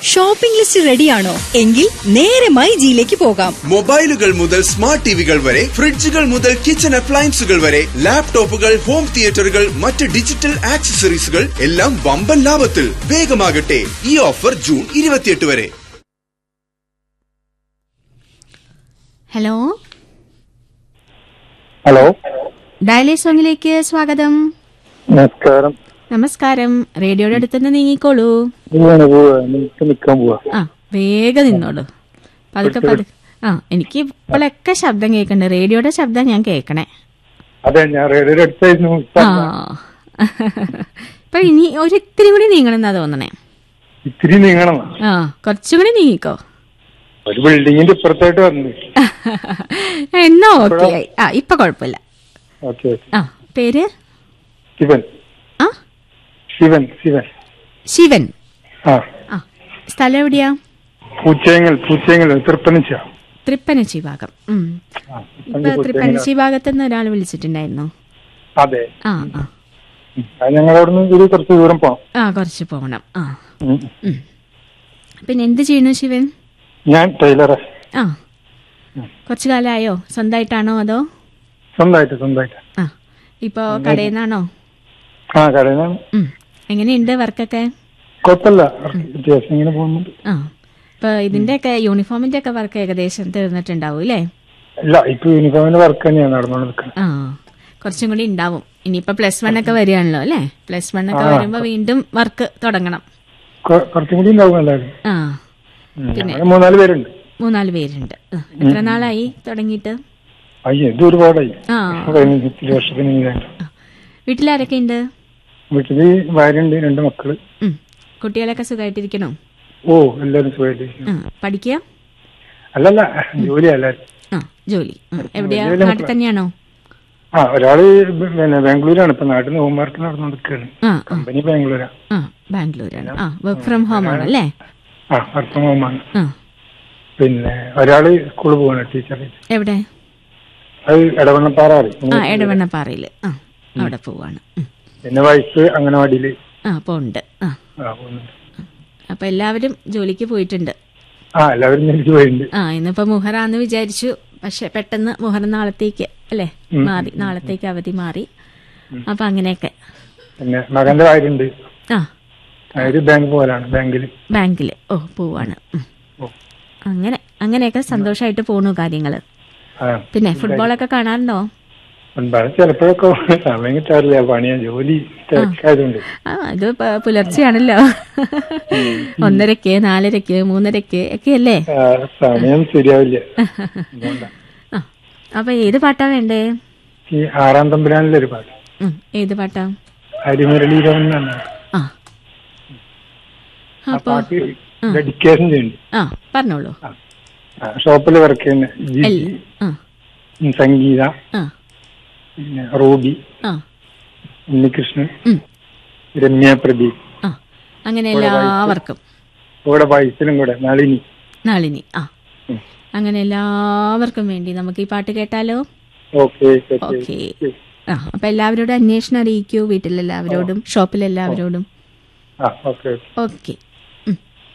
Shopping list റെഡിയാണോ എങ്കിൽ നേരെ മൈ ജിയിലേക്ക് പോകാം മൊബൈലുകൾ മുതൽ സ്മാർട്ട് ടിവികൾ വരെ ഫ്രിഡ്ജുകൾ മുതൽ കിച്ചൺ അപ്ലയൻസുകൾ വരെ ലാപ്ടോപ്പുകൾ ഹോം തിയേറ്ററുകൾ മറ്റ് ഡിജിറ്റൽ ആക്സസറീസുകൾ എല്ലാം വമ്പൻ ലാഭത്തിൽ വേഗമാകട്ടെ ഈ ഓഫർ ജൂൺ ഇരുപത്തിയെട്ട് വരെ ഹലോ ഹലോ ഡയലി സോങ്ങിലേക്ക് സ്വാഗതം നമസ്കാരം നമസ്കാരം റേഡിയോയുടെ അടുത്തുനിന്ന് നീങ്ങിക്കോളൂ പോവാണ് പോവാ എനിക്ക് നിക്കാൻ പോവാ ആ വേഗം നിന്നോളൂ പതുക്കെ പതുക്കെ ആ എനിക്ക് ഇപ്പോഴൊക്കെ ശബ്ദം കേൾക്കണ്ട് റേഡിയോയുടെ ശബ്ദം ഞാൻ കേൾക്കണേ അതെ ഞാൻ റേഡിയോ അടുത്തായിരുന്നു ഇപ്പൊ ആ ഇപ്പൊ ഇനി ഒരു ഇത്തിരി കൂടി നീങ്ങണമെന്നാ തോന്നണേ ഇത്തിരി നീങ്ങണം ആ കുറച്ചും കൂടി നീങ്ങിക്കോ ഒരു ബിൽഡിങ്ങിന്റെ ഇപ്പുറത്തായിട്ട് വന്നു എന്നാ ഓക്കെ ആയി ആ ഇപ്പൊ കുഴപ്പമില്ല ഓക്കെ ഓക്കെ ആ പേര് ശിവൻ ആ ശിവൻ ശിവൻ ശിവൻ ആ ആ സ്ഥലം എവിടെയാ പൂച്ചയങ്ങൾ പൂച്ചയങ്ങൾ തൃപ്പനച്ച തൃപ്പനച്ചി ഭാഗം ഉം. ഇപ്പൊ തൃപ്പനച്ചി ഭാഗത്ത് നിന്ന് ഒരാൾ വിളിച്ചിട്ടുണ്ടായിരുന്നു അതെ ആ ആ ഉം. അത് ഞങ്ങളവിടുന്ന് ഒരു കുറച്ച് ദൂരം പോണം ആ കുറച്ച് പോകണം ആ ഉം. ഉം. പിന്നെ എന്ത് ചെയ്യണു ശിവൻ ഞാൻ ടൈലറാ ആ കുറച്ചു കാലമായോ സ്വന്തമായിട്ടാണോ അതോ സ്വന്തമായിട്ട് സ്വന്തമായിട്ട് ആ ഇപ്പോ കടയിൽ നിന്നാണോ ആ കടയിൽ നിന്നാണ് ഉം. എങ്ങനെയുണ്ട് വർക്കൊക്കെ കുഴപ്പമില്ല വ്യത്യാസം ഇങ്ങനെ പോകുന്നുണ്ട് ആ ഇപ്പൊ ഇതിന്റെ ഒക്കെ യൂണിഫോമിന്റെ ഒക്കെ വർക്ക് ഏകദേശം തീർന്നിട്ടുണ്ടാവും അല്ലേ ഇല്ല ഇപ്പൊ യൂണിഫോമിന്റെ വർക്ക് തന്നെയാണ് നടന്നുകൊണ്ട് നിൽക്കുന്നത് ആ കുറച്ചും കൂടി ഉണ്ടാവും ഇനിയിപ്പോ പ്ലസ് വൺ ഒക്കെ വരികയാണല്ലോ അല്ലേ പ്ലസ് വൺ ഒക്കെ വരുമ്പോ വീണ്ടും വർക്ക് തുടങ്ങണം കൊ- കുറച്ചും കൂടി ഉണ്ടാവും എല്ലാവരും ആ ഉം. ഞങ്ങള് മൂന്നാല് പേരുണ്ട് മൂന്നാല് പേരുണ്ട് ആ, എത്ര നാളായി തുടങ്ങിയിട്ട് അയ്യോ ഇത് ഒരുപാടായി ആ പതിനഞ്ച് ഇത്തിരി വർഷത്തിന് മുന്നിലായിട്ട് ആ. വീട്ടിലാരൊക്കെ ഉണ്ട് വീട്ടില് ഭാര്യയുണ്ട് രണ്ട് മക്കള് ഉം. കുട്ടികളൊക്കെ സുഖമായിട്ടിരിക്കണോ ഓ എല്ലാരും സുഖമായിട്ട് ആ പഠിക്കുക അല്ലല്ല ജോലി എല്ലാരും ആ ജോലി ആ, എവിടെയാ ജോലി നാട്ടിൽ തന്നെയാണോ ആ ഒരാള് ബ- പിന്നെ ബാംഗ്ലൂരാണ് ഇപ്പൊ നാട്ടിൽ നിന്ന് ഹോം വർക്ക് നടന്നുകൊണ്ടിരിക്കുകയാണ് ആ ആ കമ്പനി ബാംഗ്ലൂരാ ആ ബാംഗ്ലൂരാണ് ആ വർക്ക് ഫ്രം ഹോം ആണ് അല്ലേ ആ വർക്ക് ഫ്രം ഹോമാണ് ആ പിന്നെ ഒരാള് സ്കൂളിൽ പോവാണ് ടീച്ചർ എവിടെ അത് ഇടവണ്ണപ്പാറ അറിയും ആ എടവണ്ണപ്പാറയില് ആ അവിടെ പോവാണ് ഉം. പിന്നെ വൈഫ് അംഗനവാടിയില് ആ പോണ്ട് ആ ആ പോകുന്നുണ്ട് അപ്പൊ എല്ലാവരും ജോലിക്ക് പോയിട്ടുണ്ട് ആ എല്ലാവരും ജോലിക്ക് പോയിട്ടുണ്ട് ആ ഇന്നിപ്പോ മുഹറാന്ന് വിചാരിച്ചു പക്ഷെ പെട്ടെന്ന് മുഹറം നാളത്തേക്ക് അല്ലേ മാറി നാളത്തേക്ക് അവധി മാറി അപ്പൊ അങ്ങനെയൊക്കെ പിന്നെ മകന്റെ ഭാര്യയുണ്ട് ആ അവര് ബാങ്ക് പോലാണ് ബാങ്കില് ബാങ്കില് ഓ പോവാണ് ഉം. ഓ. അങ്ങനെ അങ്ങനെയൊക്കെ സന്തോഷമായിട്ട് പോണു കാര്യങ്ങള് ആ പിന്നെ ഫുട്ബോളൊക്കെ കാണാറുണ്ടോ മുൻപാണ് ചിലപ്പോഴൊക്കെ സമയം കിട്ടാറില്ല പണിയാ ജോലി തിരക്കായതുകൊണ്ട് ആ ഇത് പ- പുലർച്ചെയാണല്ലോ ഒന്നരക്ക് നാലരക്ക് മൂന്നരക്ക് ഒക്കെ അല്ലേ ആ, സമയം ശരിയാവില്ല അതുകൊണ്ടാ. ആ അപ്പൊ ഏത് പാട്ടാ വേണ്ടേ ഈ ആറാം തമ്പുരാനിലെ ഒരു പാട്ട് ഉം, ഏത് പാട്ടാ ഹരിമുരളീരവൻ എന്നാണ് ആ ആ അപ്പൊ പാട്ട് ഡെഡിക്കേഷൻ ചെയ്യുന്നുണ്ട് ആ പറഞ്ഞോളൂ ആ, ഷോപ്പിൽ വർക്ക് ചെയ്യുന്ന ജിജി എല്ല ആ ഉം, സംഗീത ആ പിന്നെ റൂബി ആ ഉണ്ണികൃഷ്ണൻ ഉം, രമ്യ പ്രദീപ് ആ അങ്ങനെ എല്ലാവർക്കും കൂടെ വയസ്സിലും കൂടെ നളിനി നളിനി ആ ഉം. അങ്ങനെ എല്ലാവർക്കും വേണ്ടി നമുക്ക് ഈ പാട്ട് കേട്ടാലോ ഓക്കെ ഓക്കെ ആ അപ്പൊ എല്ലാവരോടും അന്വേഷണം അറിയിക്കൂ വീട്ടിലെല്ലാവരോടും ഷോപ്പിലെല്ലാവരോടും ആ ഓക്കെ ഓക്കെ